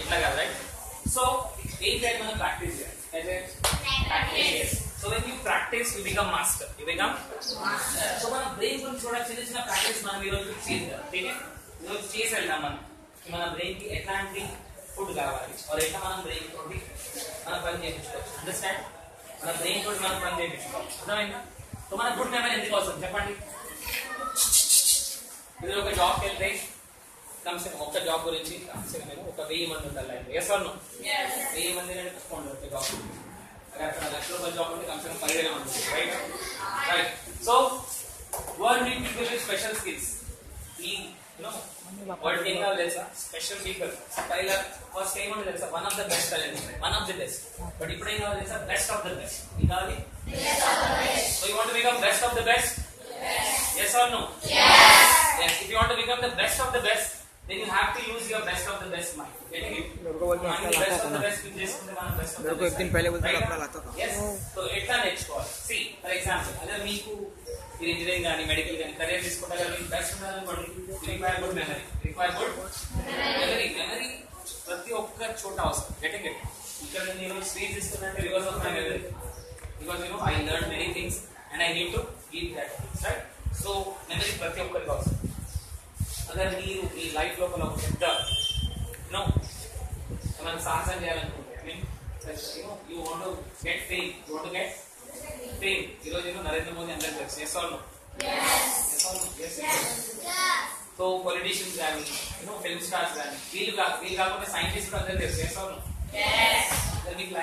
ఇట్లా కదా right so ఏం చేయాలి మనం ప్రాక్టీస్ చేయాలి అయితే practice so when you practice you become master you become so మన బ్రెయిన్ గురించి కూడా చిన్న చిన్న ప్రాక్టీస్ మనం ఈరోజు చేద్దాం ఓకే ఈరోజు చేసి వెళ్దాం మనం మన బ్రెయిన్ కి ఎట్లాంటి ఫుడ్ కావాలి ఆర్ ఎట్లా మనం బ్రెయిన్ తోటి మనం పని చేయించుకోవచ్చు అండర్స్టాండ్ మన బ్రెయిన్ తోటి మనం పని చేయించుకోవచ్చు అర్థమైందా సో మన గుడ్ మెమరీ ఎందుకు అవసరం చెప్పండి మీరు ఒక జాబ్కి వెళ్తే కమ్సే ఒక్క జాబ్ గురించి కమ్సే మేము ఒక వెయ్యి మంది ఉంటారు లైన్ ఎస్ అన్న వెయ్యి మంది అంటే తక్కువ ఉండదు ఒక జాబ్ అక్కడ అక్కడ లక్ష రూపాయల జాబ్ ఉంటే కమ్సే పదివేల మంది right right so world need people with special skills ఈ యూనో వరల్డ్ ఏం కావాలి తెలుసా స్పెషల్ పీపుల్ పైగా ఫస్ట్ ఏమని తెలుసా one of the best talent one of the best but ఇప్పుడు ఏం కావాలి తెలుసా బెస్ట్ ఆఫ్ ద బెస్ట్ ఏం కావాలి so you want become best of the best yes or no yes if you want to become the best of the best then you have to use your best of the best mind getting it मेरे को बोलते हैं Mind अपना best लाता of the था best with చేసుకుంటే మనం best of मेरे the को best एक दिन mind. पहले बोलते थे Right? अपना लाता था yes so ఎట్లా నేర్చుకోవాలి see for example అదే మీకు మీరు ఇంజనీరింగ్ కానీ మెడికల్ కానీ కెరీర్ తీసుకుంటే కదా మీకు బెస్ట్ ఉండాలనుకోండి require good memory require good memory memory ప్రతి ఒక్క చోట అవసరం గెటింగ్ ఇట్ ఇక్కడ నేను స్పీచ్ ఇస్తున్నట్టే reverse of my memory because you know I learn many things and I need to keep that right so memory ప్రతి ఒక్కరికి అవసరం అదే మీరు మీ లైఫ్ లోపల ఒక పెద్ద నో ఏమైనా సాహసం చేయాలనుకుంటే I mean you want get fame you want get fame ఈరోజు ఏమో నరేంద్ర మోదీ అందరికి తెలుసు ఎస్ ఆల్ సో పొలిటీషియన్స్ కానీ యూనో ఫిల్మ్ స్టార్స్ కానీ వీళ్ళు కా వీళ్ళు కాకుండా సైంటిస్ట్ అందరికి తెలుసు ఎస్ ఆల్ మీకు